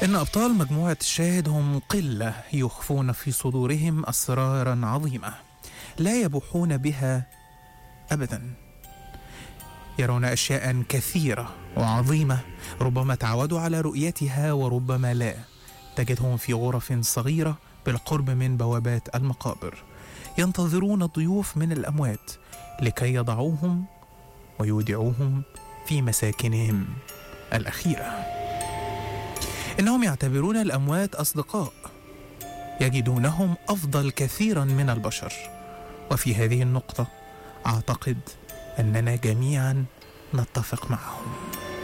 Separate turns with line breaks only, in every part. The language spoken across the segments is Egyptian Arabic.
إن أبطال مجموعة الشاهد هم قلة يخفون في صدورهم أسرارا عظيمة لا يبوحون بها أبدا يرون أشياء كثيرة وعظيمة ربما تعودوا على رؤيتها وربما لا تجدهم في غرف صغيرة بالقرب من بوابات المقابر ينتظرون الضيوف من الأموات لكي يضعوهم ويودعوهم في مساكنهم الأخيرة إنهم يعتبرون الأموات أصدقاء يجدونهم أفضل كثيرا من البشر وفي هذه النقطة أعتقد أننا جميعا نتفق معهم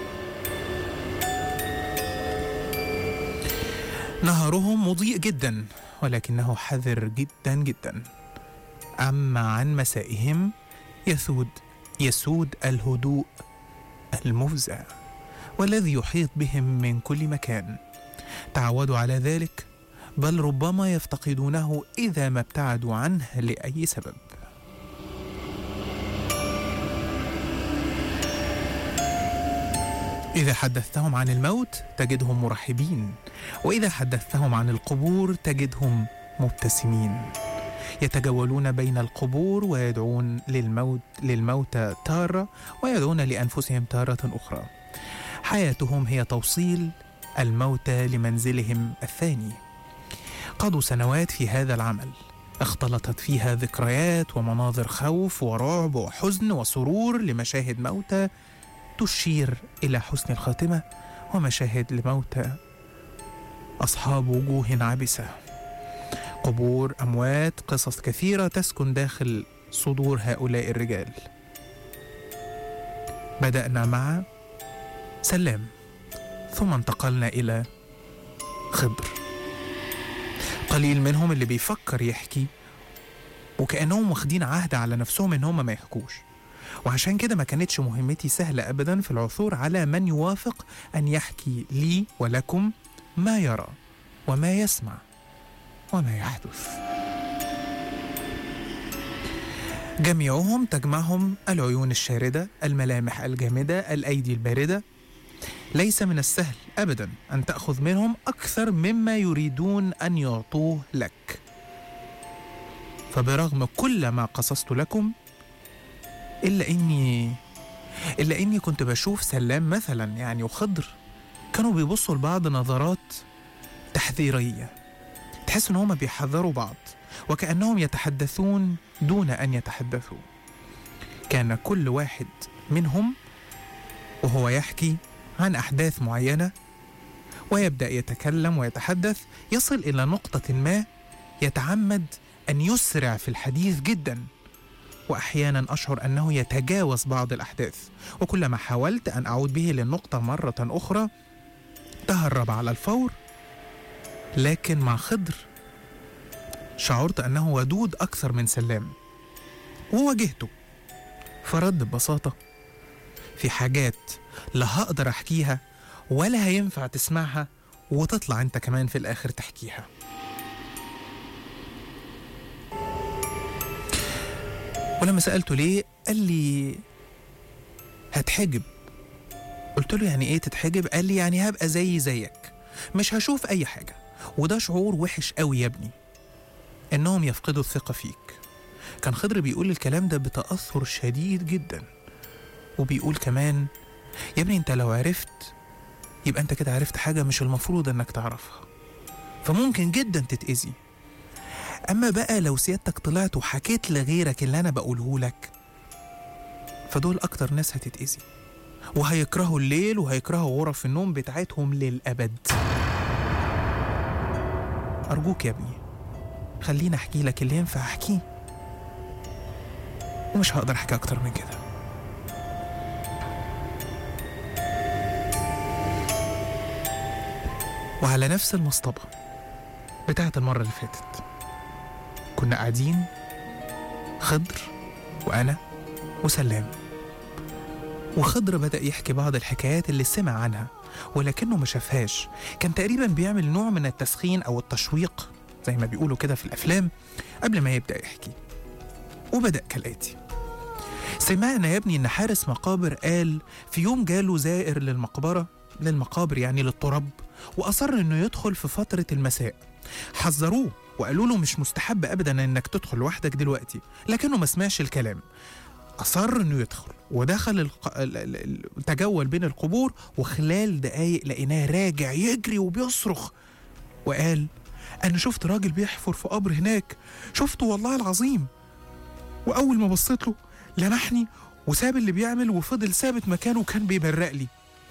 نهارهم مضيء جدا ولكنه حذر جدا جدا أما عن مسائهم يسود يسود الهدوء المفزع والذي يحيط بهم من كل مكان تعودوا على ذلك بل ربما يفتقدونه اذا ما ابتعدوا عنه لاي سبب اذا حدثتهم عن الموت تجدهم مرحبين واذا حدثتهم عن القبور تجدهم مبتسمين يتجولون بين القبور ويدعون للموت للموتى تاره ويدعون لانفسهم تاره اخرى حياتهم هي توصيل الموتى لمنزلهم الثاني قضوا سنوات في هذا العمل اختلطت فيها ذكريات ومناظر خوف ورعب وحزن وسرور لمشاهد موتى تشير الى حسن الخاتمه ومشاهد لموتى اصحاب وجوه عبسه قبور اموات قصص كثيره تسكن داخل صدور هؤلاء الرجال بدانا مع سلام ثم انتقلنا الى خضر قليل منهم اللي بيفكر يحكي وكانهم واخدين عهد على نفسهم ان هم ما يحكوش وعشان كده ما كانتش مهمتي سهله ابدا في العثور على من يوافق ان يحكي لي ولكم ما يرى وما يسمع وما يحدث جميعهم تجمعهم العيون الشارده الملامح الجامده الايدي البارده ليس من السهل ابدا ان تاخذ منهم اكثر مما يريدون ان يعطوه لك فبرغم كل ما قصصت لكم الا اني الا اني كنت بشوف سلام مثلا يعني وخضر كانوا بيبصوا لبعض نظرات تحذيريه تحس ان هما بيحذروا بعض وكانهم يتحدثون دون ان يتحدثوا كان كل واحد منهم وهو يحكي عن احداث معينه ويبدا يتكلم ويتحدث يصل الى نقطه ما يتعمد ان يسرع في الحديث جدا واحيانا اشعر انه يتجاوز بعض الاحداث وكلما حاولت ان اعود به للنقطه مره اخرى تهرب على الفور لكن مع خضر شعرت انه ودود اكثر من سلام وواجهته فرد ببساطه في حاجات لا هقدر احكيها ولا هينفع تسمعها وتطلع انت كمان في الاخر تحكيها ولما سألته ليه قال لي هتحجب قلت له يعني ايه تتحجب قال لي يعني هبقى زي زيك مش هشوف اي حاجة وده شعور وحش قوي يا ابني انهم يفقدوا الثقة فيك كان خضر بيقول الكلام ده بتأثر شديد جدا وبيقول كمان يا ابني انت لو عرفت يبقى انت كده عرفت حاجة مش المفروض انك تعرفها فممكن جدا تتأذي اما بقى لو سيادتك طلعت وحكيت لغيرك اللي انا بقوله لك فدول اكتر ناس هتتأذي وهيكرهوا الليل وهيكرهوا غرف النوم بتاعتهم للأبد أرجوك يا ابني خليني أحكي لك اللي ينفع أحكيه ومش هقدر أحكي أكتر من كده وعلى نفس المصطبة بتاعت المرة اللي فاتت كنا قاعدين خضر وأنا وسلام وخضر بدأ يحكي بعض الحكايات اللي سمع عنها ولكنه ما شافهاش كان تقريبا بيعمل نوع من التسخين أو التشويق زي ما بيقولوا كده في الأفلام قبل ما يبدأ يحكي وبدأ كالآتي سمعنا يا ابني إن حارس مقابر قال في يوم جاله زائر للمقبرة للمقابر يعني للتراب وأصر إنه يدخل في فترة المساء حذروه وقالوا له مش مستحب أبدا إنك تدخل لوحدك دلوقتي لكنه ما سمعش الكلام أصر إنه يدخل ودخل الق... ال- ال- ال- تجول بين القبور وخلال دقايق لقيناه راجع يجري وبيصرخ وقال أنا شفت راجل بيحفر في قبر هناك شفته والله العظيم وأول ما بصيت له لمحني وساب اللي بيعمل وفضل ثابت مكانه وكان بيبرق لي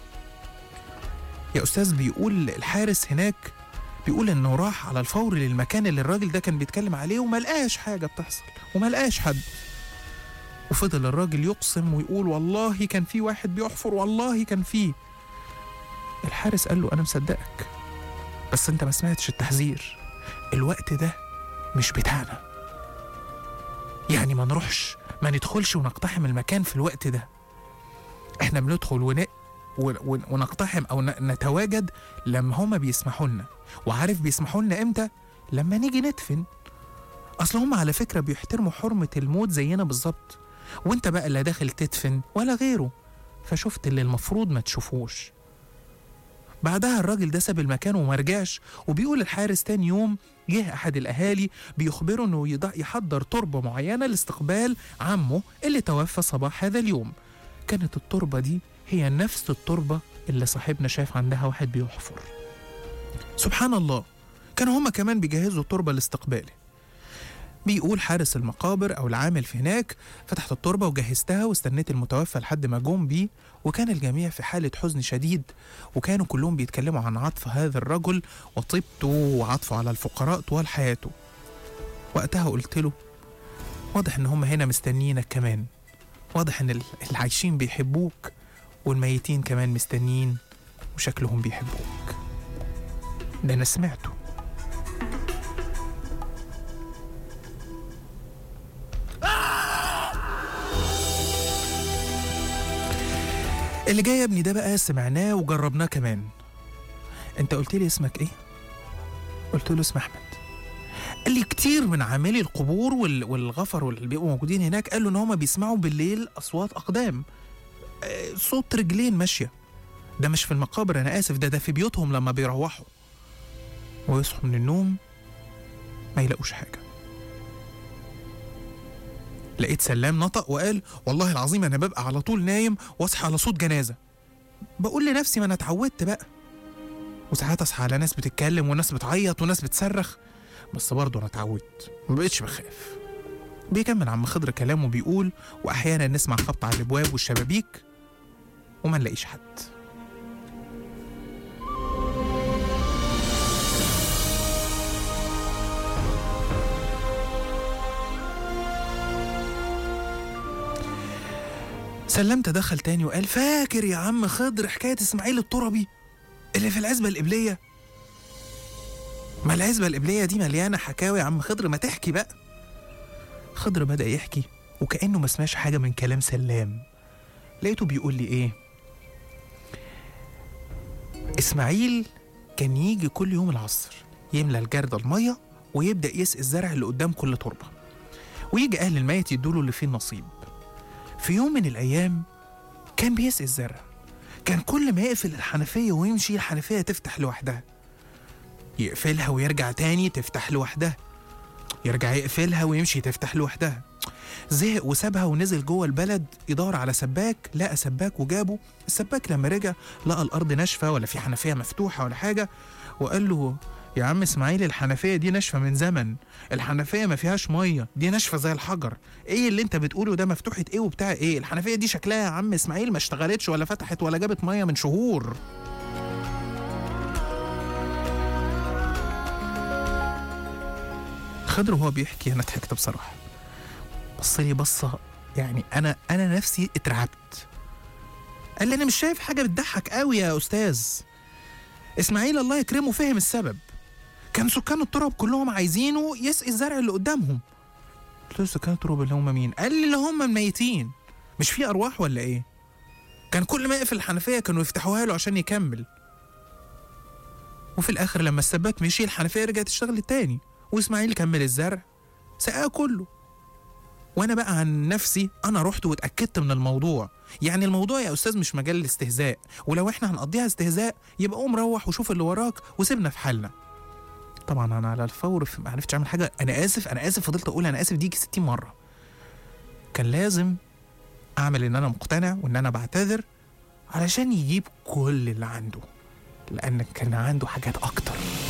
يا أستاذ بيقول الحارس هناك بيقول إنه راح على الفور للمكان اللي الراجل ده كان بيتكلم عليه وما لقاش حاجة بتحصل وما لقاش حد وفضل الراجل يقسم ويقول والله كان في واحد بيحفر والله كان فيه الحارس قال له أنا مصدقك بس أنت ما سمعتش التحذير الوقت ده مش بتاعنا يعني ما نروحش ما ندخلش ونقتحم المكان في الوقت ده احنا بندخل ون... ون... ون- ونقتحم او ن... نتواجد لما هما بيسمحوا لنا وعارف بيسمحوا لنا امتى لما نيجي ندفن اصل هما على فكره بيحترموا حرمه الموت زينا بالظبط وانت بقى لا داخل تدفن ولا غيره فشفت اللي المفروض ما تشوفوش بعدها الراجل ده ساب المكان وما رجعش وبيقول الحارس تاني يوم جه احد الاهالي بيخبره انه يضع يحضر تربه معينه لاستقبال عمه اللي توفى صباح هذا اليوم كانت التربه دي هي نفس التربه اللي صاحبنا شاف عندها واحد بيحفر سبحان الله كانوا هما كمان بيجهزوا تربه لاستقباله بيقول حارس المقابر او العامل في هناك فتحت التربه وجهزتها واستنيت المتوفى لحد ما جم بيه وكان الجميع في حاله حزن شديد وكانوا كلهم بيتكلموا عن عطف هذا الرجل وطيبته وعطفه على الفقراء طوال حياته وقتها قلت له واضح ان هم هنا مستنيينك كمان واضح ان ال- اللي عايشين بيحبوك والميتين كمان مستنيين وشكلهم بيحبوك ده انا سمعته اللي جاي يا ابني ده بقى سمعناه وجربناه كمان انت قلت لي اسمك ايه قلت له اسم احمد قال لي كتير من عاملي القبور وال- والغفر واللي بيبقوا موجودين هناك قالوا ان هم بيسمعوا بالليل اصوات اقدام آه، صوت رجلين ماشيه ده مش في المقابر انا اسف ده ده في بيوتهم لما بيروحوا ويصحوا من النوم ما يلاقوش حاجه لقيت سلام نطق وقال والله العظيم انا ببقى على طول نايم واصحى على صوت جنازه بقول لنفسي ما انا اتعودت بقى وساعات اصحى على ناس بتتكلم وناس بتعيط وناس بتصرخ بس برضه انا اتعودت ما بقتش بخاف بيكمل عم خضر كلامه بيقول واحيانا نسمع خبط على الابواب والشبابيك وما نلاقيش حد سلام تدخل تاني وقال فاكر يا عم خضر حكاية إسماعيل التربي اللي في العزبة القبلية ما العزبة القبلية دي مليانة حكاوي يا عم خضر ما تحكي بقى خضر بدأ يحكي وكأنه ما سمعش حاجة من كلام سلام لقيته بيقول لي إيه إسماعيل كان يجي كل يوم العصر يملى الجردة المية ويبدأ يسقي الزرع اللي قدام كل تربة ويجي أهل الميت يدوله اللي فيه النصيب في يوم من الأيام كان بيسقي الزرع كان كل ما يقفل الحنفية ويمشي الحنفية تفتح لوحدها يقفلها ويرجع تاني تفتح لوحدها يرجع يقفلها ويمشي تفتح لوحدها زهق وسابها ونزل جوه البلد يدور على سباك لقى سباك وجابه السباك لما رجع لقى الأرض ناشفة ولا في حنفية مفتوحة ولا حاجة وقال له يا عم اسماعيل الحنفية دي ناشفة من زمن الحنفية ما فيهاش مية دي ناشفة زي الحجر ايه اللي انت بتقوله ده مفتوحة ايه وبتاع ايه الحنفية دي شكلها يا عم اسماعيل ما اشتغلتش ولا فتحت ولا جابت مية من شهور خضر وهو بيحكي انا ضحكت بصراحة بص لي بصة يعني انا انا نفسي اترعبت قال لي انا مش شايف حاجة بتضحك قوي يا استاذ اسماعيل الله يكرمه فهم السبب كان سكان التراب كلهم عايزينه يسقي الزرع اللي قدامهم قلت له سكان التراب اللي هم مين قال لي اللي هم الميتين مش في ارواح ولا ايه كان كل ما يقفل الحنفيه كانوا يفتحوها له عشان يكمل وفي الاخر لما السباك مشي الحنفيه رجعت تشتغل تاني واسماعيل كمل الزرع سقاه كله وانا بقى عن نفسي انا رحت واتاكدت من الموضوع يعني الموضوع يا استاذ مش مجال الاستهزاء ولو احنا هنقضيها استهزاء يبقى قوم روح وشوف اللي وراك وسيبنا في حالنا طبعا انا على الفور في- ما عرفتش اعمل حاجه انا اسف انا اسف فضلت اقول انا اسف دي 60 مره كان لازم اعمل ان انا مقتنع وان انا بعتذر علشان يجيب كل اللي عنده لان كان عنده حاجات اكتر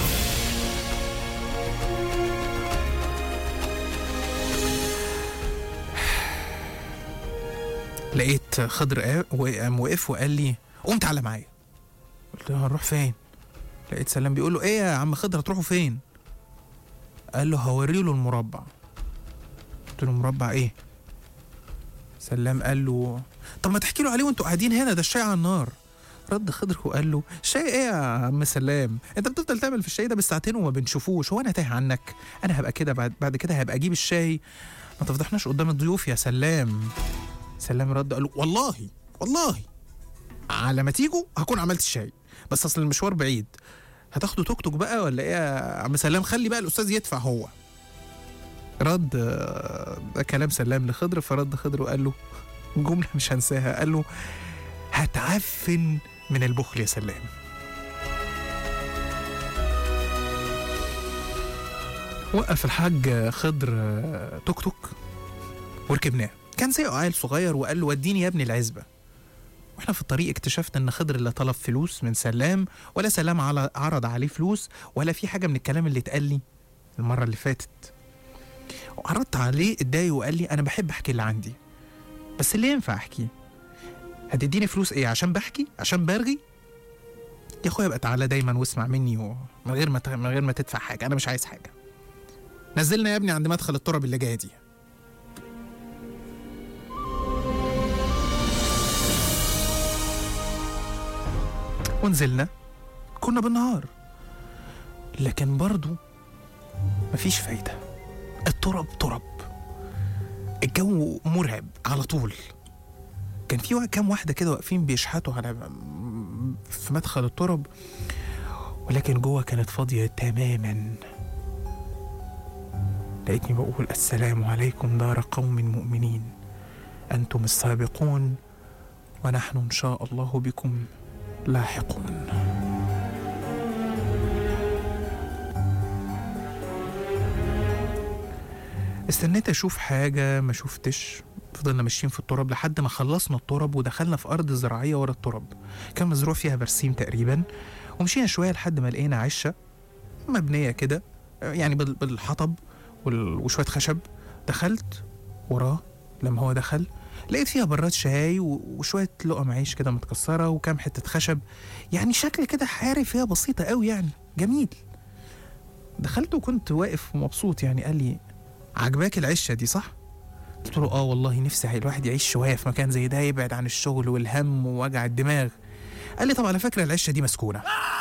لقيت خضر قا- وقام وقف وقال لي قوم تعالى معايا قلت له هنروح فين لقيت سلام بيقول له ايه يا عم خضر هتروحوا فين قال له هوري له المربع قلت له مربع ايه سلام قال له طب ما تحكي له عليه وانتوا قاعدين هنا ده الشاي على النار رد خضر وقال له شاي ايه يا عم سلام انت بتفضل تعمل في الشاي ده بالساعتين وما بنشوفوش هو انا تايه عنك انا هبقى كده بعد بعد كده هبقى اجيب الشاي ما تفضحناش قدام الضيوف يا سلام سلام رد قال له والله والله على ما تيجوا هكون عملت الشاي بس اصل المشوار بعيد هتاخدوا توك توك بقى ولا ايه يا عم سلام خلي بقى الاستاذ يدفع هو رد آه، ده كلام سلام لخضر فرد خضر وقال له جمله مش هنساها قال له هتعفن من البخل يا سلام وقف الحاج خضر آه، توك توك وركبناه كان سايقه عيل صغير وقال له وديني يا ابني العزبه واحنا في الطريق اكتشفت ان خضر لا طلب فلوس من سلام ولا سلام على عرض عليه فلوس ولا في حاجه من الكلام اللي اتقال لي المره اللي فاتت وعرضت عليه اتضايق وقال لي انا بحب احكي اللي عندي بس اللي ينفع احكيه هتديني فلوس ايه عشان بحكي عشان برغي يا اخويا بقى تعالى دايما واسمع مني و... من غير ما ت... من غير ما تدفع حاجه انا مش عايز حاجه نزلنا يا ابني عند مدخل التراب اللي جايه دي ونزلنا كنا بالنهار لكن برضو مفيش فايدة التراب تراب الجو مرعب على طول كان في وا- كام واحدة كده واقفين بيشحتوا على في مدخل التراب ولكن جوه كانت فاضية تماما لقيتني بقول السلام عليكم دار قوم مؤمنين أنتم السابقون ونحن إن شاء الله بكم لاحقون استنيت اشوف حاجه ما شفتش فضلنا ماشيين في التراب لحد ما خلصنا التراب ودخلنا في ارض زراعيه ورا التراب كان مزروع فيها برسيم تقريبا ومشينا شويه لحد ما لقينا عشه مبنيه كده يعني بال- بالحطب وال- وشويه خشب دخلت وراه لما هو دخل لقيت فيها براد شاي و- وشويه لقم عيش كده متكسره وكام حته خشب يعني شكل كده حاري فيها بسيطه قوي يعني جميل دخلت وكنت واقف ومبسوط يعني قال لي عجباك العشه دي صح قلت له اه والله نفسي الواحد يعيش شويه في مكان زي ده يبعد عن الشغل والهم ووجع الدماغ قال لي طب على فكره العشه دي مسكونه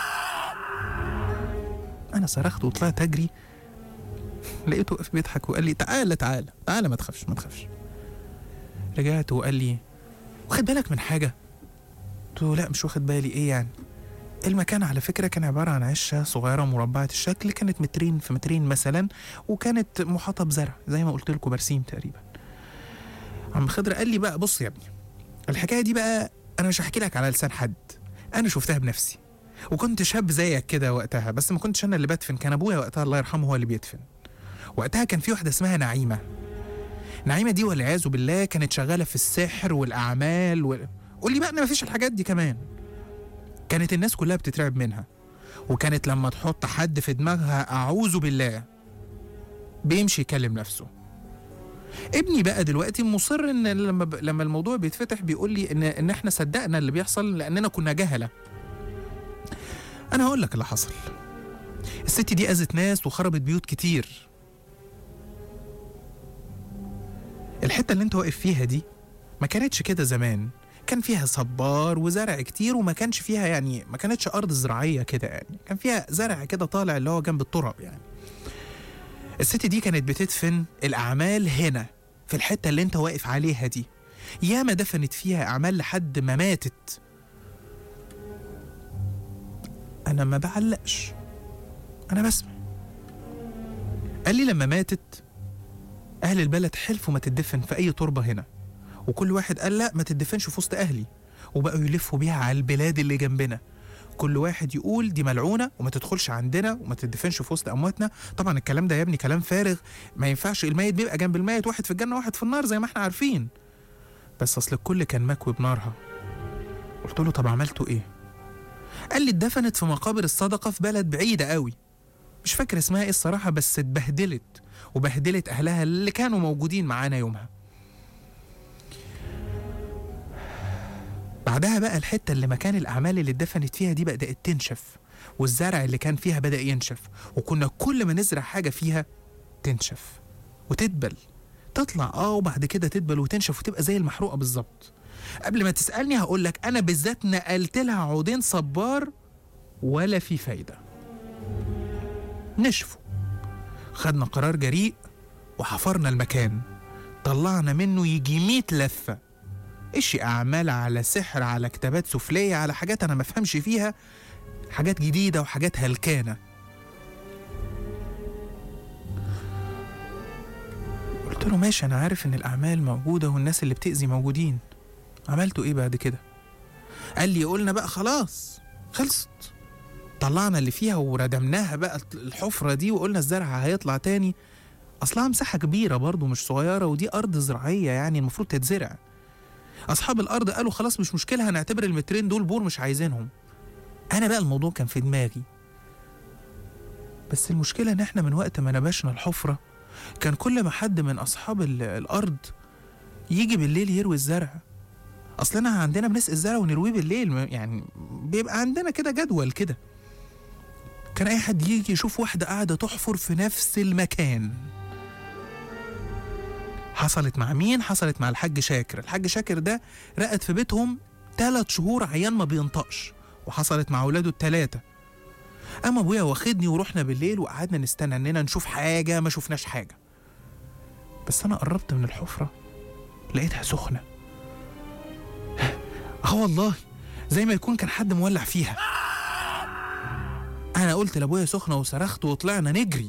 انا صرخت وطلعت اجري لقيته واقف بيضحك وقال لي تعالى تعالى تعالى ما تخافش ما تخافش رجعت وقال لي واخد بالك من حاجه قلت له لا مش واخد بالي ايه يعني المكان على فكرة كان عبارة عن عشة صغيرة مربعة الشكل كانت مترين في مترين مثلا وكانت محاطة بزرع زي ما قلت لكم برسيم تقريبا عم خضر قال لي بقى بص يا ابني الحكاية دي بقى أنا مش هحكي لك على لسان حد أنا شفتها بنفسي وكنت شاب زيك كده وقتها بس ما كنتش أنا اللي بدفن كان أبويا وقتها الله يرحمه هو اللي بيدفن وقتها كان في واحدة اسمها نعيمة نعيمة دي والعياذ بالله كانت شغالة في السحر والأعمال و... قول لي بقى إن مفيش الحاجات دي كمان كانت الناس كلها بتترعب منها وكانت لما تحط حد في دماغها أعوذ بالله بيمشي يكلم نفسه ابني بقى دلوقتي مصر ان لما ب... لما الموضوع بيتفتح بيقول لي ان ان احنا صدقنا اللي بيحصل لاننا كنا جهله انا هقول لك اللي حصل الست دي اذت ناس وخربت بيوت كتير الحته اللي انت واقف فيها دي ما كانتش كده زمان كان فيها صبار وزرع كتير وما كانش فيها يعني ما كانتش ارض زراعيه كده يعني كان فيها زرع كده طالع اللي هو جنب التراب يعني الست دي كانت بتدفن الاعمال هنا في الحته اللي انت واقف عليها دي ياما دفنت فيها اعمال لحد ما ماتت انا ما بعلقش انا بسمع قال لي لما ماتت أهل البلد حلفوا ما تدفن في أي تربة هنا وكل واحد قال لا ما تدفنش في وسط أهلي وبقوا يلفوا بيها على البلاد اللي جنبنا كل واحد يقول دي ملعونة وما تدخلش عندنا وما تدفنش في وسط أمواتنا طبعا الكلام ده يا ابني كلام فارغ ما ينفعش الميت بيبقى جنب الميت واحد في الجنة واحد في النار زي ما احنا عارفين بس أصل الكل كان مكوي بنارها قلت له طب عملتوا إيه قال لي اتدفنت في مقابر الصدقة في بلد بعيدة قوي مش فاكر اسمها ايه الصراحة بس اتبهدلت وبهدلت أهلها اللي كانوا موجودين معانا يومها بعدها بقى الحتة اللي مكان الأعمال اللي اتدفنت فيها دي بدأت تنشف والزرع اللي كان فيها بدأ ينشف وكنا كل ما نزرع حاجة فيها تنشف وتدبل تطلع اه وبعد كده تدبل وتنشف وتبقى زي المحروقة بالظبط قبل ما تسألني هقول لك أنا بالذات نقلت لها عودين صبار ولا في فايدة نشفوا خدنا قرار جريء وحفرنا المكان طلعنا منه يجي 100 لفة إشي أعمال على سحر على كتابات سفلية على حاجات أنا ما فهمش فيها حاجات جديدة وحاجات هلكانة قلت له ماشي أنا عارف إن الأعمال موجودة والناس اللي بتأذي موجودين عملتوا إيه بعد كده؟ قال لي قلنا بقى خلاص خلصت طلعنا اللي فيها وردمناها بقى الحفرة دي وقلنا الزرع هيطلع تاني أصلها مساحة كبيرة برضو مش صغيرة ودي أرض زراعية يعني المفروض تتزرع أصحاب الأرض قالوا خلاص مش مشكلة هنعتبر المترين دول بور مش عايزينهم أنا بقى الموضوع كان في دماغي بس المشكلة إن إحنا من وقت ما نبشنا الحفرة كان كل ما حد من أصحاب ال- الأرض يجي بالليل يروي الزرع أصلنا عندنا بنسقي الزرع ونرويه بالليل ما- يعني بيبقى عندنا كده جدول كده كان أي حد يجي يشوف واحدة قاعدة تحفر في نفس المكان حصلت مع مين؟ حصلت مع الحاج شاكر الحاج شاكر ده رقد في بيتهم ثلاث شهور عيان ما بينطقش وحصلت مع اولاده الثلاثه اما ابويا واخدني ورحنا بالليل وقعدنا نستنى اننا نشوف حاجه ما شفناش حاجه بس انا قربت من الحفره لقيتها سخنه اه والله زي ما يكون كان حد مولع فيها انا قلت لابويا سخنه وصرخت وطلعنا نجري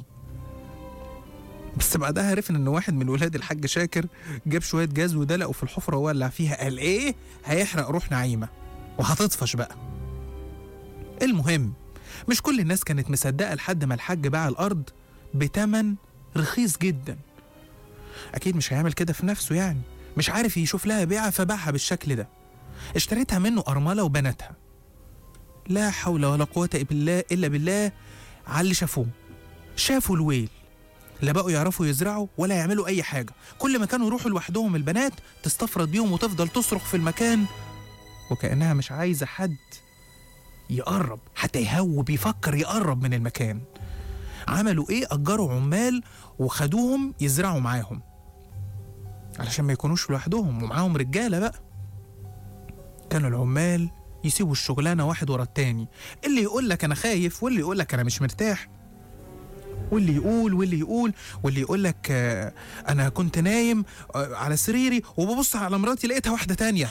بس بعدها عرفنا ان واحد من ولاد الحاج شاكر جاب شويه جاز ودلقوا في الحفره وولع فيها قال ايه هيحرق روح نعيمه وهتطفش بقى المهم مش كل الناس كانت مصدقه لحد ما الحاج باع الارض بتمن رخيص جدا اكيد مش هيعمل كده في نفسه يعني مش عارف يشوف لها بيعه فباعها بالشكل ده اشتريتها منه ارمله وبناتها لا حول ولا قوه بالله الا بالله على اللي شافوه شافوا الويل لا بقوا يعرفوا يزرعوا ولا يعملوا اي حاجه كل ما كانوا يروحوا لوحدهم البنات تستفرد بيهم وتفضل تصرخ في المكان وكانها مش عايزه حد يقرب حتى يهو بيفكر يقرب من المكان عملوا ايه اجروا عمال وخدوهم يزرعوا معاهم علشان ما يكونوش لوحدهم ومعاهم رجاله بقى كانوا العمال يسيبوا الشغلانه واحد ورا التاني اللي يقول لك انا خايف واللي يقول لك انا مش مرتاح واللي يقول واللي يقول واللي يقول لك آه، انا كنت نايم آه، على سريري وببص على مراتي لقيتها واحده تانية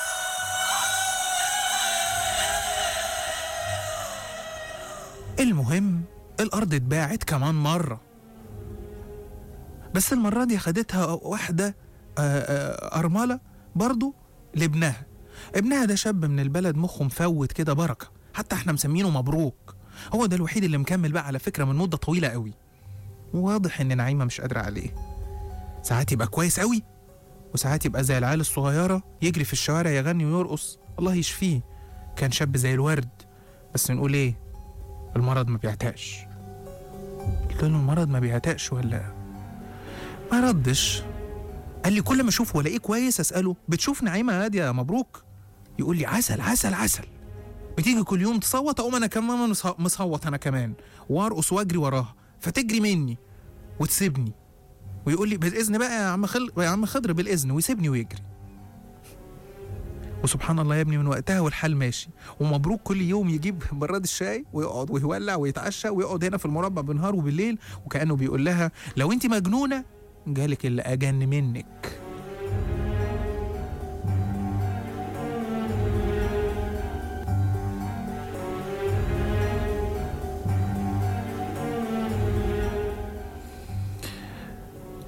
المهم الارض اتباعت كمان مره بس المره دي خدتها واحده آه، آه، ارمله برضو لابنها ابنها ده شاب من البلد مخه مفوت كده بركه حتى احنا مسمينه مبروك هو ده الوحيد اللي مكمل بقى على فكره من مده طويله قوي واضح ان نعيمه مش قادره عليه ساعات يبقى كويس قوي وساعات يبقى زي العيال الصغيره يجري في الشوارع يغني ويرقص الله يشفيه كان شاب زي الورد بس نقول ايه المرض ما بيعتقش قلت له المرض ما بيعتقش ولا ما ردش قال لي كل ما اشوفه والاقيه كويس اساله بتشوف نعيمه يا هاديه مبروك يقول لي عسل عسل عسل بتيجي كل يوم تصوت اقوم انا كمان مص- مصوت انا كمان وارقص واجري وراها فتجري مني وتسيبني ويقول لي بالاذن بقى يا عم خل... يا عم خضر بالاذن ويسيبني ويجري وسبحان الله يا ابني من وقتها والحال ماشي ومبروك كل يوم يجيب براد الشاي ويقعد ويولع ويتعشى ويقعد هنا في المربع بالنهار وبالليل وكانه بيقول لها لو انت مجنونه جالك اللي اجن منك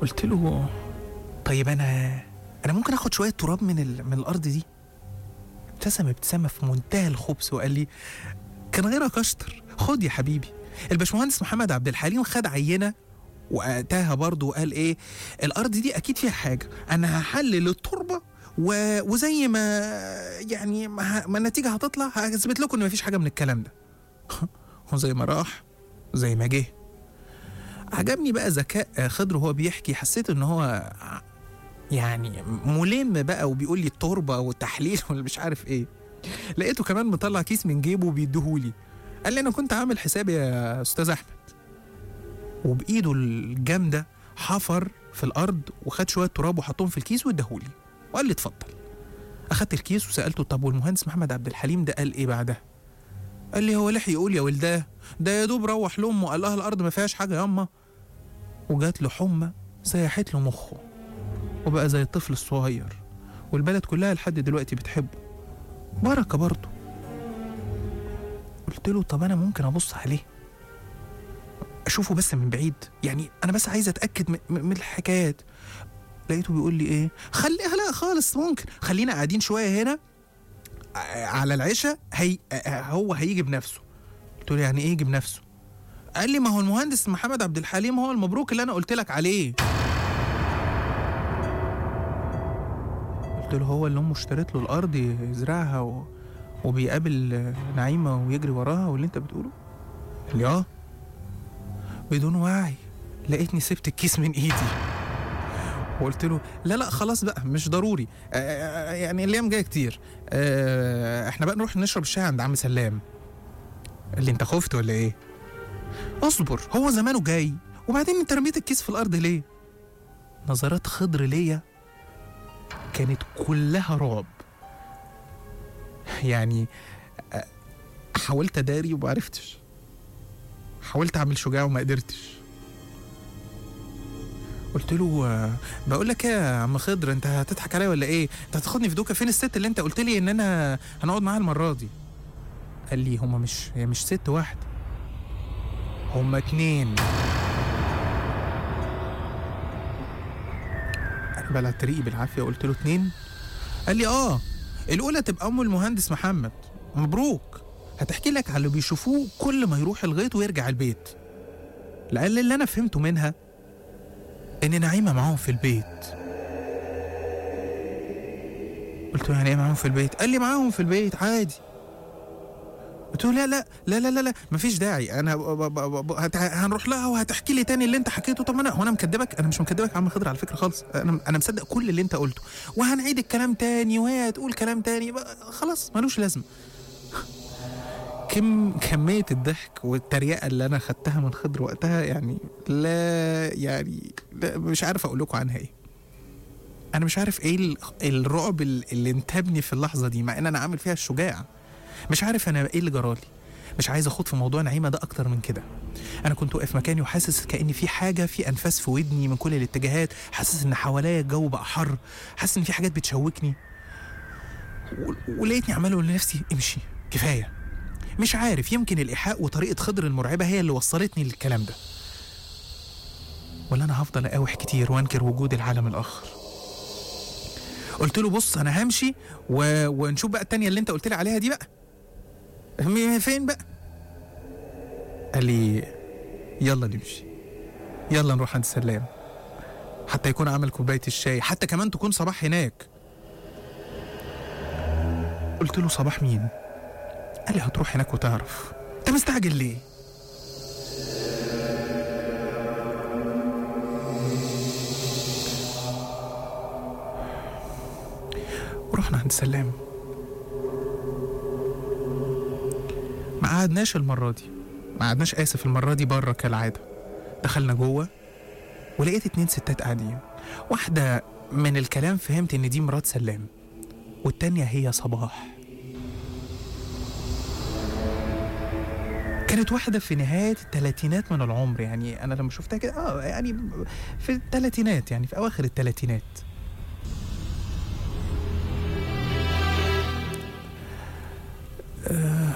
قلت له طيب انا انا ممكن اخد شويه تراب من ال... من الارض دي ابتسم ابتسامه في منتهى الخبث وقال لي كان غيرك اشطر خد يا حبيبي الباشمهندس محمد عبد الحليم خد عينه واتاها برضه وقال ايه الارض دي اكيد فيها حاجه انا هحلل التربه و... وزي ما يعني ما, ه... ما النتيجه هتطلع هثبت لكم ان مفيش حاجه من الكلام ده وزي ما راح زي ما جه عجبني بقى ذكاء خضر وهو بيحكي حسيت ان هو يعني ملم بقى وبيقول لي التربه والتحليل ولا مش عارف ايه لقيته كمان مطلع كيس من جيبه وبيديهولي قال لي انا كنت عامل حسابي يا استاذ احمد وبايده الجامده حفر في الارض وخد شويه تراب وحطهم في الكيس واداهولي وقال لي اتفضل اخدت الكيس وسالته طب والمهندس محمد عبد الحليم ده قال ايه بعدها قال لي هو لحق يقول يا ولداه ده يا دوب روح لامه قال لها الارض ما فيهاش حاجه ياما وجات له حمى سيحت له مخه وبقى زي الطفل الصغير والبلد كلها لحد دلوقتي بتحبه بركه برضه قلت له طب انا ممكن ابص عليه اشوفه بس من بعيد يعني انا بس عايز اتاكد من, من الحكايات لقيته بيقول لي ايه خليها لا خالص ممكن خلينا قاعدين شويه هنا على العشاء هي هو هيجي بنفسه قلت له يعني ايه يجي بنفسه قال لي ما هو المهندس محمد عبد الحليم هو المبروك اللي انا قلت لك عليه قلت له هو اللي امه اشترت له الارض يزرعها و... وبيقابل نعيمه ويجري وراها واللي انت بتقوله قال لي اه بدون وعي لقيتني سبت الكيس من ايدي وقلت له لا لا خلاص بقى مش ضروري آه يعني الايام جايه كتير آه احنا بقى نروح نشرب الشاي عند عم سلام قال لي انت خفت ولا ايه اصبر هو زمانه جاي وبعدين انت رميت الكيس في الارض ليه نظرات خضر ليا كانت كلها رعب يعني آه حاولت اداري وما عرفتش حاولت اعمل شجاع وما قدرتش قلت له بقول لك ايه يا عم خضر انت هتضحك عليا ولا ايه؟ انت هتاخدني في دوكه فين الست اللي انت قلت لي ان انا هنقعد معاها المره دي؟ قال لي هما مش هي مش ست واحده هما اتنين انا بلعت ريقي بالعافيه وقلت له اتنين؟ قال لي اه الاولى تبقى ام المهندس محمد مبروك هتحكي لك على اللي بيشوفوه كل ما يروح الغيط ويرجع البيت لأن اللي انا فهمته منها ان نعيمه معاهم في البيت قلت له يعني ايه معاهم في البيت قال لي معاهم في البيت عادي قلت له لا لا لا لا لا, لا مفيش داعي انا ب ب ب ب هت- هنروح لها وهتحكي لي تاني اللي انت حكيته طب انا هو انا مكدبك انا مش مكدبك يا عم خضر على فكره خالص انا انا مصدق كل اللي انت قلته وهنعيد الكلام تاني وهي هتقول كلام تاني بقى خلاص ملوش لازمه كم كمية الضحك والتريقة اللي أنا خدتها من خضر وقتها يعني لا يعني لا مش عارف أقول لكم عنها إيه. أنا مش عارف إيه ال- الرعب ال- اللي انتابني في اللحظة دي مع إن أنا عامل فيها الشجاع. مش عارف أنا إيه اللي جرالي. مش عايز أخوض في موضوع نعيمة ده أكتر من كده. أنا كنت واقف مكاني وحاسس كأن في حاجة في أنفاس في ودني من كل الاتجاهات، حاسس إن حواليا الجو بقى حر، حاسس إن في حاجات بتشوكني. و- ولقيتني عمال أقول لنفسي امشي كفاية. مش عارف يمكن الإيحاء وطريقة خضر المرعبة هي اللي وصلتني للكلام ده ولا أنا هفضل أقاوح كتير وأنكر وجود العالم الآخر قلت له بص أنا همشي و... ونشوف بقى التانية اللي أنت قلت لي عليها دي بقى م- فين بقى قال لي يلا نمشي يلا نروح عند سلام حتى يكون عمل كوباية الشاي حتى كمان تكون صباح هناك قلت له صباح مين قال لي هتروح هناك وتعرف انت مستعجل ليه ورحنا عند سلام ما قعدناش المرة دي ما قعدناش آسف المرة دي بره كالعادة دخلنا جوه ولقيت اتنين ستات قاعدين واحدة من الكلام فهمت إن دي مرات سلام والتانية هي صباح كانت واحدة في نهاية الثلاثينات من العمر يعني أنا لما شفتها كده آه يعني في الثلاثينات يعني في أواخر الثلاثينات آه،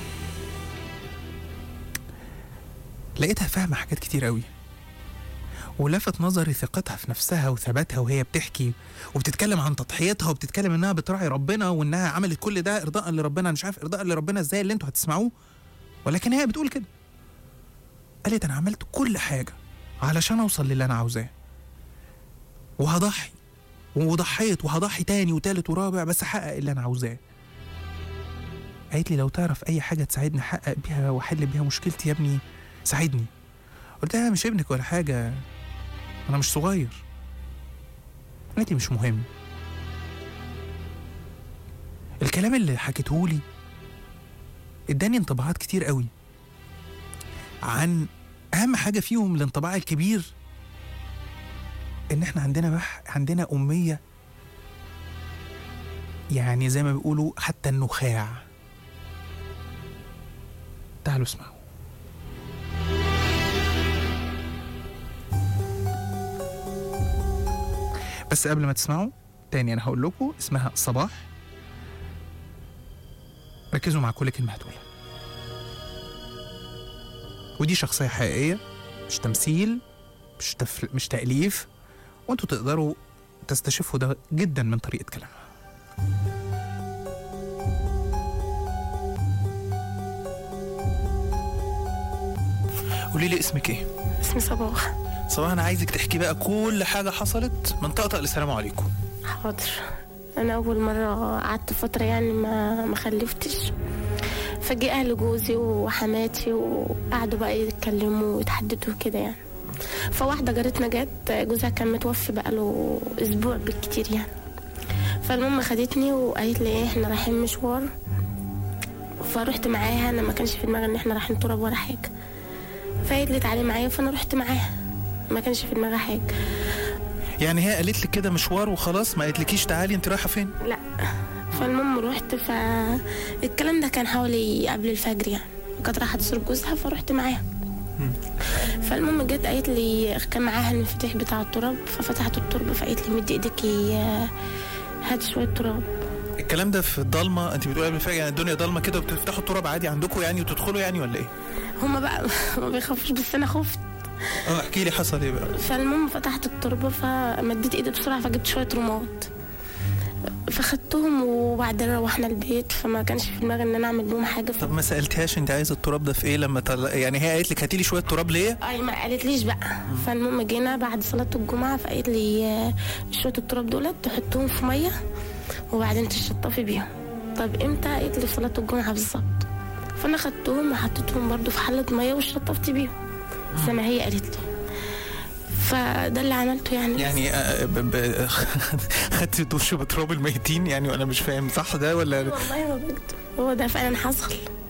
لقيتها فاهمة حاجات كتير قوي ولفت نظري ثقتها في نفسها وثباتها وهي بتحكي وبتتكلم عن تضحيتها وبتتكلم انها بتراعي ربنا وانها عملت كل ده ارضاء لربنا أنا مش عارف ارضاء لربنا ازاي اللي انتوا هتسمعوه ولكن هي بتقول كده قالت انا عملت كل حاجه علشان اوصل للي انا عاوزاه وهضحي وضحيت وهضحي تاني وتالت ورابع بس احقق اللي انا عاوزاه قالت لي لو تعرف اي حاجه تساعدني احقق بيها واحل بيها مشكلتي يا ابني ساعدني قلت لها مش ابنك ولا حاجه انا مش صغير قالت لي مش مهم الكلام اللي حكيته لي اداني انطباعات كتير قوي عن اهم حاجه فيهم الانطباع الكبير ان احنا عندنا بح عندنا اميه يعني زي ما بيقولوا حتى النخاع تعالوا اسمعوا بس قبل ما تسمعوا تاني انا هقول لكم اسمها صباح ركزوا مع كل كلمه هتقولها ودي شخصيه حقيقيه مش تمثيل مش تف... مش تاليف وانتوا تقدروا تستشفوا ده جدا من طريقه كلامها قولي لي اسمك ايه
اسمي صباح
صباح انا عايزك تحكي بقى كل حاجه حصلت من طقطق للسلام عليكم
حاضر انا اول مره قعدت فتره يعني ما ما خلفتش فجي اهل جوزي وحماتي وقعدوا بقى يتكلموا ويتحدثوا كده يعني فواحده جارتنا جت جوزها كان متوفي بقاله اسبوع بالكتير يعني فالمهم خدتني وقالت لي ايه احنا رايحين مشوار فرحت معاها انا ما كانش في دماغي ان احنا رايحين تراب ولا حاجه فقالت لي تعالي معايا فانا رحت معاها ما كانش في دماغي حاجه
يعني هي قالت لك كده مشوار وخلاص ما قالتلكيش تعالي انت رايحه فين
لا فالمهم رحت فالكلام ده كان حوالي قبل الفجر يعني كانت رايحه تزور جوزها فرحت معاها فالمهم جت قالت لي كان معاها المفاتيح بتاع التراب ففتحت التربه فقالت لي مدي ايديكي هات شويه تراب
الكلام ده في الضلمه انت بتقولي قبل الفجر يعني الدنيا ضلمه كده وبتفتحوا التراب عادي عندكم يعني وتدخلوا يعني ولا ايه
هما بقى ما بيخافوش بس انا خفت
اه احكي لي حصل ايه بقى
فالمهم فتحت التربه فمديت ايدي بسرعه فجبت شويه رماد فخدتهم وبعدين روحنا البيت فما كانش في دماغي ان انا اعمل بهم حاجه ف...
طب ما سالتهاش انت عايزه التراب ده في ايه لما طل... يعني هي قالت لك هاتي لي شويه تراب ليه
اي ما قالتليش بقى فالمهم جينا بعد صلاه الجمعه فقالت لي آه، شويه التراب دولت تحطهم في ميه وبعدين تشطفي بيهم طب امتى قالت لي في صلاه الجمعه بالظبط فانا خدتهم وحطيتهم برضو في حله ميه وشطفت بيهم زي ما هي قالت لي فده اللي عملته يعني
يعني آه، ب... ب... خدت دش بتراب الميتين يعني وانا مش فاهم صح ده ولا
والله ما بكتب هو ده فعلا حصل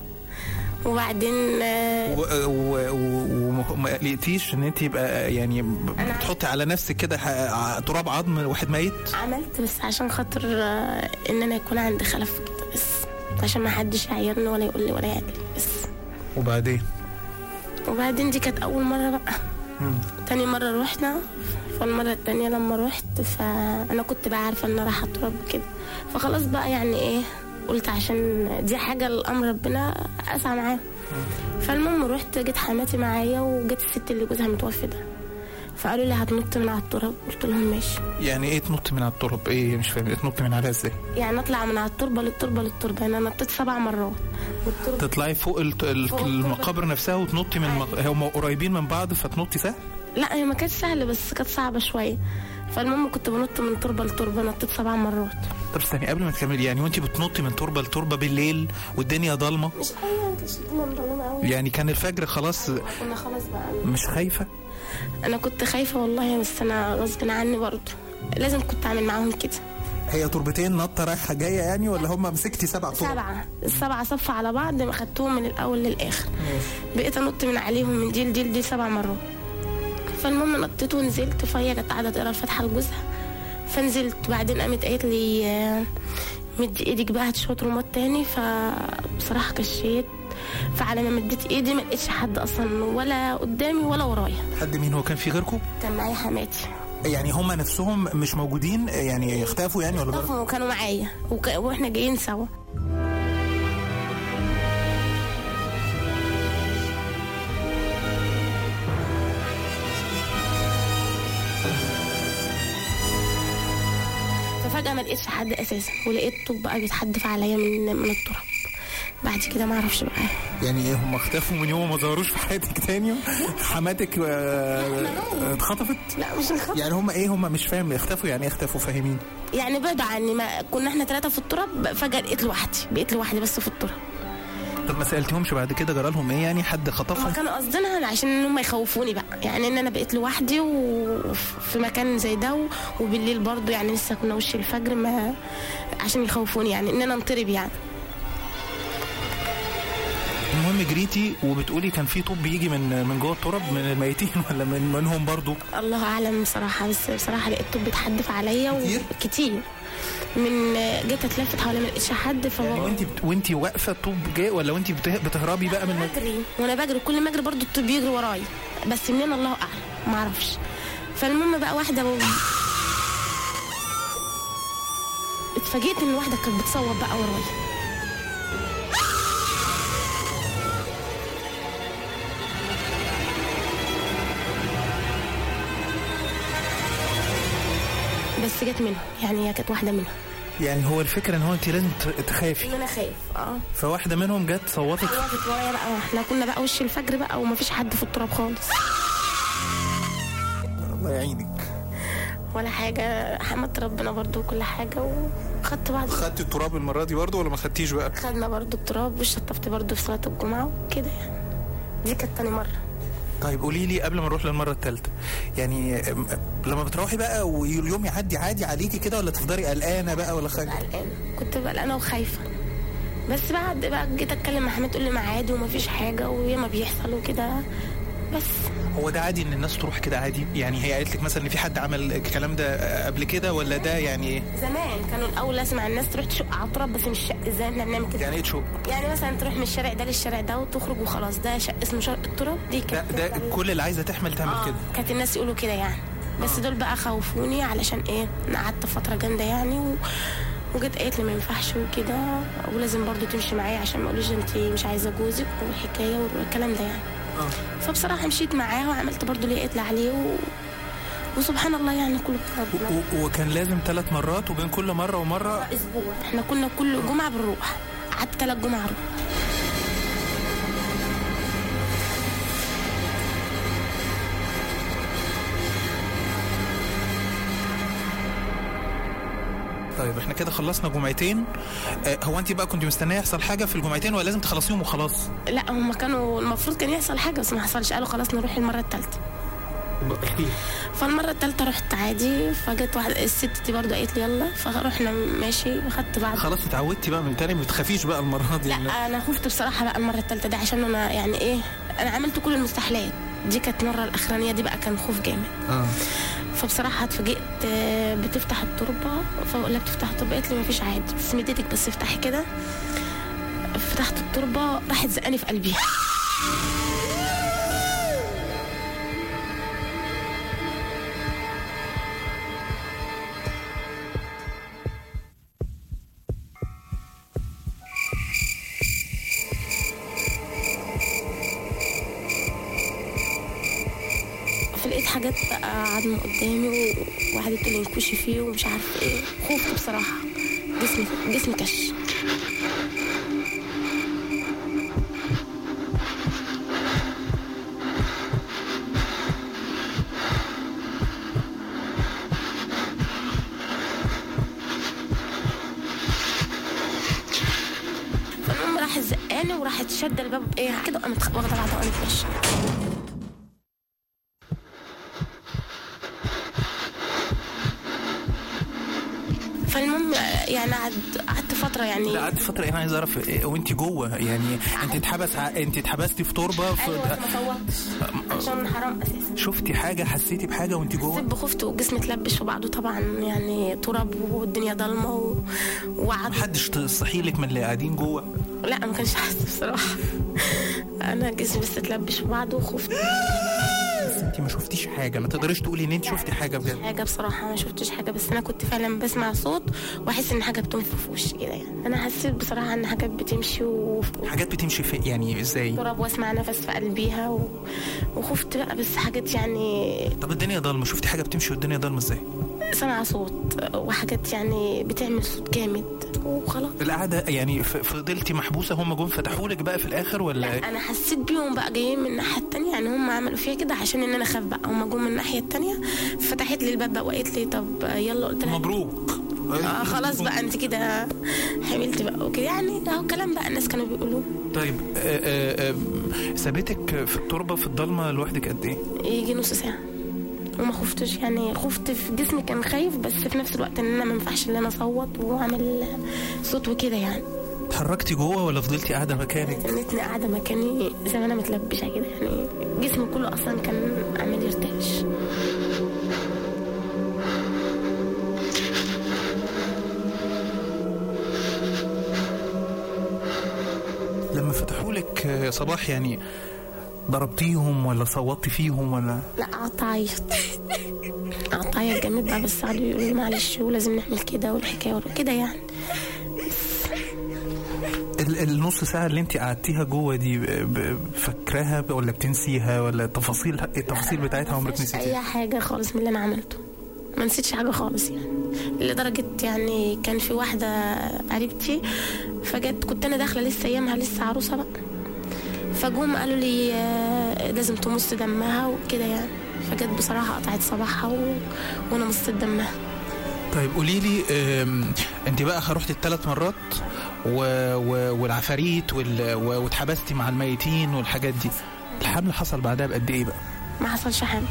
وبعدين آه،
و- و- و- وما لقيتيش ان انت يبقى يعني ب-
أنا-
بتحطي على نفسك كده ح- تراب عظم واحد ميت
عملت بس عشان خاطر آه، ان انا يكون عندي خلف كده بس عشان ما حدش يعيرني ولا يقول لي ولا يعمل لي بس
وبعدين
وبعدين دي كانت اول مره بقى
مم.
تاني مرة روحنا فالمرة التانية لما روحت فأنا كنت بقى عارفة إن أنا رايحة أترب كده فخلاص بقى يعني إيه قلت عشان دي حاجة الأمر ربنا أسعى معاه فالمهم روحت جت حماتي معايا وجت الست اللي جوزها متوفي ده فقالوا لي هتنط من على التراب قلت لهم ماشي
يعني ايه تنط من على التراب ايه مش فاهم إيه تنط من عليها ازاي
يعني اطلع من على التربه للتربه للتربه يعني انا نطيت سبع مرات والتربه
تطلعي فوق الت- ال-
فوق
المقابر نفسها وتنطي من مق... هم قريبين من بعض فتنطي سهل
لا هي ما كانتش سهله بس كانت صعبه شويه فالمهم كنت بنط من تربه لتربه نطيت سبع مرات
طب استني قبل ما تكملي يعني وانت بتنطي من تربه لتربه بالليل والدنيا ضلمه
مش قوي ما كانتش الدنيا مظلمه قوي
يعني كان الفجر خلاص
كنا خلاص بقى
مش خايفه
انا كنت خايفه والله بس انا غصب عني برضه لازم كنت اعمل معاهم كده
هي تربتين نطه رايحه جايه يعني ولا هم مسكتي سبع ترب
سبعه السبعه صف على بعض ما خدتهم من الاول للاخر بقيت انط من عليهم من دي لدي لدي سبع مرات فالمهم نطيت ونزلت فهي كانت قاعده تقرا الفاتحه لجوزها فنزلت بعدين قامت قالت لي آه، مدي ايدك بقى هات شويه رماد تاني فبصراحه كشيت فعلى ما مديت ايدي ما لقيتش حد اصلا ولا قدامي ولا ورايا
حد مين هو كان في غيركم
كان معايا حماتي
يعني هم نفسهم مش موجودين يعني اختفوا يعني ولا ضرب؟
طفوا كانوا معايا وك... واحنا جايين سوا ففجاه ما لقيتش حد اساسا ولقيت طوب بقى بيتحدف عليا من من التراب بعد كده ما اعرفش بقى
يعني ايه هم اختفوا من يوم ما ظهروش في حياتك تاني حماتك آه، اتخطفت
لا مش الخط
يعني هم ايه هم مش فاهم اختفوا يعني ايه اختفوا فاهمين
يعني بعدوا عني ما كنا احنا ثلاثه في التراب فجاه لقيت لوحدي بقيت لوحدي بس في التراب
طب ما سالتهمش بعد كده جرى لهم ايه يعني حد
هما
خطفهم
كانوا قصدنا عشان ان هم يخوفوني بقى يعني ان انا بقيت لوحدي وفي مكان زي ده و- وبالليل برضو يعني لسه كنا وش الفجر ما عشان يخوفوني يعني ان انا انطرب يعني
المهم جريتي وبتقولي كان في طوب بيجي من من جوه التراب من الميتين ولا من منهم برضو
الله اعلم بصراحه بس بصراحه لقيت طب بيتحدف عليا و-
كتير؟
كتير من جيت اتلفت حوالي ما لقيتش حد ف
يعني وانت بت... وانت واقفه الطوب جاي ولا وانت بته... بتهربي بقى من
بجري وانا بجري كل ما اجري برضو الطب بيجري ورايا بس منين الله اعلم ما اعرفش فالمهم بقى واحده و... اتفاجئت ان واحده كانت بتصوت بقى ورايا بس جت منهم يعني هي كانت واحده منهم
يعني هو الفكره ان هو انت لازم ت- تخافي
ان انا خايف اه
فواحده منهم جت صوتت
وقفت ورايا بقى احنا كنا بقى وش الفجر بقى ومفيش حد في التراب خالص
الله يعينك
ولا حاجة حمدت ربنا برضو وكل حاجة وخدت بعض
خدتي التراب المره دي برضو ولا ما خدتيش بقى
خدنا برضو التراب وشطفت برضو في صلاة الجمعة وكده يعني دي كانت تاني مرة
طيب قولي لي قبل ما نروح للمره الثالثه يعني أم- لما بتروحي بقى واليوم يعدي عادي عليكي كده ولا تفضلي قلقانه بقى ولا خايفه
قلقانة كنت قلقانة وخايفة بس بعد بقى جيت اتكلم مع حماد تقول لي ما عادي ومفيش حاجة وياما بيحصل وكده بس
هو ده عادي ان الناس تروح كده عادي يعني هي قالت لك مثلا ان في حد عمل الكلام ده قبل كده ولا ده يعني ايه
زمان كانوا الاول اسمع الناس تروح تشق على التراب بس مش شق ازاي احنا بنعمل كده
يعني ايه تشوف
يعني مثلا تروح من الشارع ده للشارع ده وتخرج وخلاص ده شق اسمه شق التراب دي
ده
كانت
ده كل اللي عايزه تحمل تعمل
آه،
كده
كانت الناس يقولوا كده يعني بس دول بقى خوفوني علشان ايه أنا قعدت فتره جامده يعني و... وجيت قالت لي ما ينفعش وكده ولازم برضو تمشي معايا عشان ما يقولوش انت مش عايزه جوزك والحكايه والكلام ده يعني فبصراحه مشيت معاها وعملت برضو اللي قالت لي عليه و... وسبحان الله يعني كله
و-
ربنا
و- وكان لازم ثلاث مرات وبين كل مره ومره
اسبوع احنا كنا كل جمعه بنروح قعدت ثلاث جمعه اروح
طيب احنا كده خلصنا جمعتين آه، هو انت بقى كنت مستنيه يحصل حاجه في الجمعتين ولا لازم تخلصيهم وخلاص
لا هم كانوا المفروض كان يحصل حاجه بس ما حصلش قالوا خلاص نروح المره الثالثه فالمرة التالتة رحت عادي فجت واحدة الست دي برضو قالت لي يلا فرحنا ماشي خدت بعض
خلاص اتعودتي بقى من تاني ما بتخافيش بقى المره دي
لا انا خفت بصراحة بقى المرة التالتة دي عشان انا يعني ايه انا عملت كل المستحيلات دي كانت المرة الأخرانية دي بقى كان خوف جامد
اه
فبصراحة اتفاجئت آه، بتفتح التربة فبقول لها بتفتح التربة قالت لي مفيش عادي بس مديتك بس افتحي كده فتحت التربة راحت زقاني في قلبي فلقيت حاجات بقى عظمة قدامي و- وقعدت تقول لي انكشي فيه ومش عارفة ايه خفت بصراحة جسمي جسمي كش فالمهم راحت زقاني وراحت شادة الباب ايه كده وقامت واخدة بعضها وقامت ماشية فالمهم يعني قعد قعدت فترة يعني
لا قعدت فتره انا عايز اعرف إيه وانت جوه يعني انت اتحبس ع- انت اتحبستي في تربه في
ايوه ما صوتش عشان حرام اساسا
شفتي حاجه حسيتي بحاجه وانت جوه
سب خفت وجسمي اتلبش في بعضه طبعا يعني تراب والدنيا ضلمه و... وقعد
محدش تصحي لك من اللي قاعدين جوه
لا ما كانش حاسس بصراحه انا جسمي بس اتلبش في بعضه وخفت
بس انت ما شفتيش حاجه ما تقدريش تقولي ان انت شفتي حاجه بجد
حاجه بصراحه ما شفتش حاجه بس انا كنت فعلا بسمع صوت واحس ان حاجه بتنفخ في وشي كده يعني انا حسيت بصراحه ان حاجات بتمشي و...
حاجات بتمشي في يعني ازاي
تراب واسمع نفس في قلبيها و... وخفت بقى بس حاجات يعني
طب الدنيا ضلمه شفتي حاجه بتمشي والدنيا ضلمه ازاي
سامعة صوت وحاجات يعني بتعمل صوت جامد وخلاص
القعده يعني ف- فضلتي محبوسه هم جم فتحوا لك بقى في الاخر ولا
انا حسيت بيهم بقى جايين من الناحيه التانية يعني هم عملوا فيها كده عشان ان انا اخاف بقى هم جم من الناحيه التانية فتحت لي الباب بقى وقالت لي طب يلا قلت لها
مبروك
آه خلاص بقى انت كده حملت بقى وكده يعني اهو كلام بقى الناس كانوا بيقولوه
طيب آه، آه، آه، سابتك في التربه في الضلمه لوحدك قد ايه؟
يجي نص ساعه وما خفتش يعني خفت في جسمي كان خايف بس في نفس الوقت ان انا ما ينفعش ان انا اصوت واعمل صوت وكده يعني
اتحركتي جوه ولا فضلتي قاعده مكانك؟
تنتني قاعده مكاني زي ما انا متلبشه كده يعني جسمي كله اصلا كان عامل يرتعش
لما فتحوا لك آه، يا صباح يعني ضربتيهم ولا صوتي فيهم ولا
لا قعدت اعيط قعدت اعيط جامد بقى بس قعدوا يقولوا لي معلش ولازم نعمل كده والحكايه وكده يعني
ال- النص ساعه اللي انت قعدتيها جوه دي ب- ب- فاكراها ب- ولا بتنسيها ولا تفاصيل التفاصيل بتاعتها عمرك
مفيش
نسيتيها؟
اي حاجه خالص من اللي انا عملته ما نسيتش حاجه خالص يعني لدرجه يعني كان في واحده قريبتي فجت كنت انا داخله لسه ايامها لسه عروسه بقى فجم قالوا لي آه، لازم تمص دمها وكده يعني فجت بصراحه قطعت صباحها و... وانا مصت دمها
طيب قولي لي آم، انت بقى رحتي الثلاث مرات و... و... والعفاريت وال... و... واتحبستي مع الميتين والحاجات دي الحمل حصل بعدها بقد ايه بقى؟
ما حصلش حمل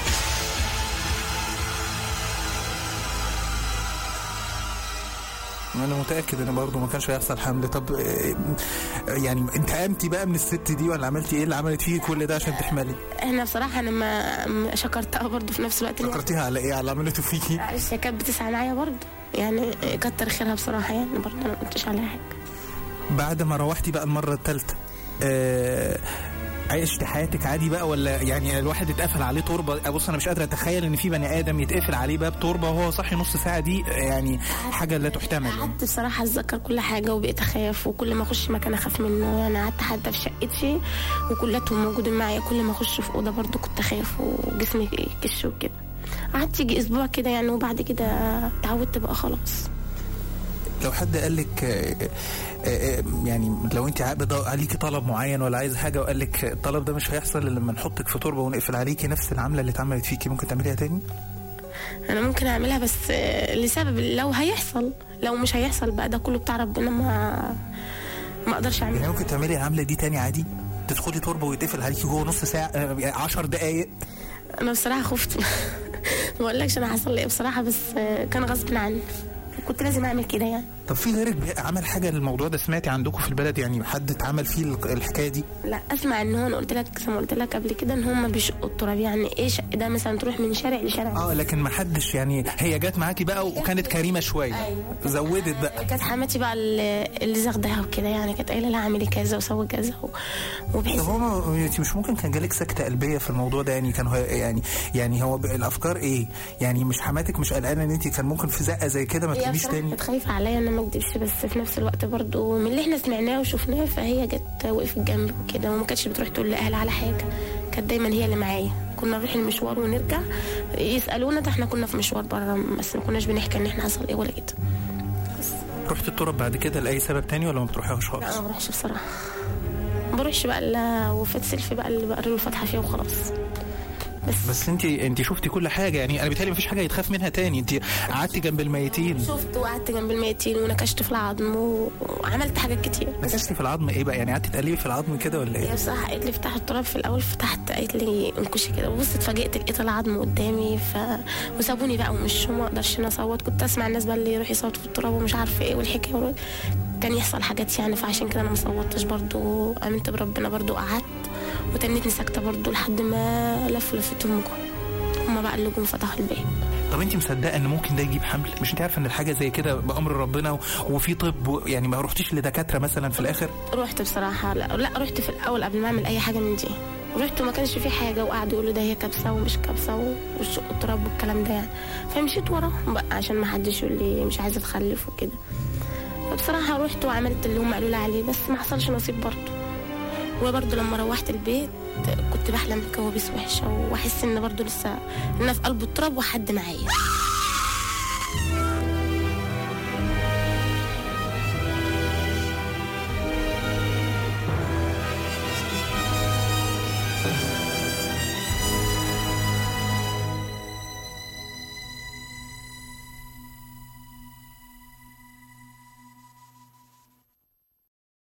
انا متاكد ان برضه ما كانش هيحصل حمل طب آه، يعني انت قامتي بقى من الست دي ولا عملتي ايه اللي عملت فيك كل ده عشان تحملي؟
انا بصراحه انا ما ما شكرتها برضو في نفس الوقت إن هي-
فكرتيها على ايه على اللي عملته فيكي؟
معلش هي كانت بتسعى معايا برضو يعني كتر خيرها بصراحه يعني برضو انا ما قلتش عليها حاجه
بعد ما روحتي بقى المره الثالثه آه عشت حياتك عادي بقى ولا يعني الواحد اتقفل عليه تربه بص انا مش قادر اتخيل ان في بني ادم يتقفل عليه باب تربه وهو صاحي نص ساعه دي آه، يعني حاجه لا تحتمل يعني.
قعدت بصراحة أتذكر كل حاجة وبقيت أخاف وكل ما أخش مكان أخاف منه يعني قعدت حتى في شقتي وكلاتهم موجودين معايا كل ما أخش في أوضة برضو كنت أخاف وجسمي يكش وكده قعدت يجي أسبوع كده يعني وبعد كده اتعودت بقى خلاص
لو حد قال لك آه، آه، آه، يعني لو انت عابده عليكي طلب معين ولا عايز حاجه وقال لك الطلب ده مش هيحصل الا لما نحطك في تربه ونقفل عليكي نفس العمله اللي اتعملت فيكي ممكن تعمليها تاني؟
أنا ممكن أعملها بس آه، لسبب لو هيحصل لو مش هيحصل بقى ده كله بتاع ربنا ما ما أقدرش
يعني
أعملها
ممكن تعملي العمله دي تاني عادي؟ تدخلي تربه ويتقفل عليكي جوه نص ساعه 10 دقائق
أنا بصراحة خفت ما أقولكش أنا حصل لي إيه بصراحة بس آه، كان غصب عني كنت لازم أعمل كده يعني
طب في غيرك بي- عمل حاجه للموضوع ده سمعتي عندكم في البلد يعني حد اتعمل فيه ال- الحكايه دي
لا اسمع ان هو انا قلت لك زي ما قلت لك قبل كده ان هم بيشقوا التراب يعني ايه شق ده مثلا تروح من شارع لشارع
اه لكن ما حدش يعني هي جت معاكي بقى وكانت كريمه شويه
أيوة.
زودت بقى
كانت حماتي بقى اللي اللي زغدها وكده يعني كانت قايله لها اعملي كذا وسوي كذا و- وبحيث
طب هو ما- انت مش ممكن كان جالك سكته قلبيه في الموضوع ده يعني كان هو يعني يعني هو ب- الافكار ايه؟ يعني مش حماتك مش قلقانه ان انت كان ممكن في زقه زي كده ما
هي
تقوليش
بصراحه
تاني
كانت خايفه عليا ان انا ما اكدبش بس في نفس الوقت برضو من اللي احنا سمعناه وشفناه فهي جت وقفت جنبي وكده وما كانتش بتروح تقول لاهلها على حاجه كانت دايما هي اللي معايا كنا نروح المشوار ونرجع يسالونا ده احنا كنا في مشوار بره بس ما كناش بنحكي ان احنا حصل ايه ولا كده
رحت التراب بعد كده لاي سبب تاني ولا ما بتروحيهاش
لا
خالص؟
ما بروحش بصراحه ما بروحش بقى الا وفات سيلفي بقى اللي بقرا له الفاتحه فيها وخلاص بس,
بس انت انت شفتي كل حاجه يعني انا بيتهيألي مفيش حاجه يتخاف منها تاني انت قعدتي جنب الميتين
شفت وقعدت جنب الميتين ونكشت في العظم و- وعملت حاجات كتير
نكشتي في العظم ايه بقى يعني قعدتي تقلبي في العظم كده ولا
هي
ايه؟
بصراحة قالت لي افتح التراب في الأول فتحت قالت لي انكشي كده وبص اتفاجئت لقيت العظم قدامي ف وسابوني بقى ومشوا ما اقدرش انا اصوت كنت اسمع الناس بقى اللي يروح يصوت في التراب ومش عارفه ايه والحكايه وال- كان يحصل حاجات يعني فعشان كده انا ما صوتش برضو امنت بربنا برضو قعدت وتنتني ساكته برضو لحد ما لفوا لفتهم جم هما بقى اللي جم فتحوا الباب
طب انت مصدقه ان ممكن ده يجيب حمل؟ مش انت عارفه ان الحاجه زي كده بامر ربنا و- وفي طب و- يعني ما رحتيش لدكاتره مثلا في الاخر؟
رحت بصراحة لا, لا رحت في الأول قبل ما أعمل أي حاجة من دي رحت وما كانش في حاجة وقعدوا يقولوا ده هي كبسة ومش كبسة و- والشق التراب والكلام ده يعني فمشيت وراهم بقى عشان ما حدش يقول لي مش عايزة أتخلف وكده فبصراحة رحت وعملت اللي هم قالوا لي عليه بس ما حصلش نصيب برضه وبرضه لما روحت البيت كنت بحلم بكوابيس وحشة وأحس إن برضه لسه إن أنا في قلب التراب وحد معايا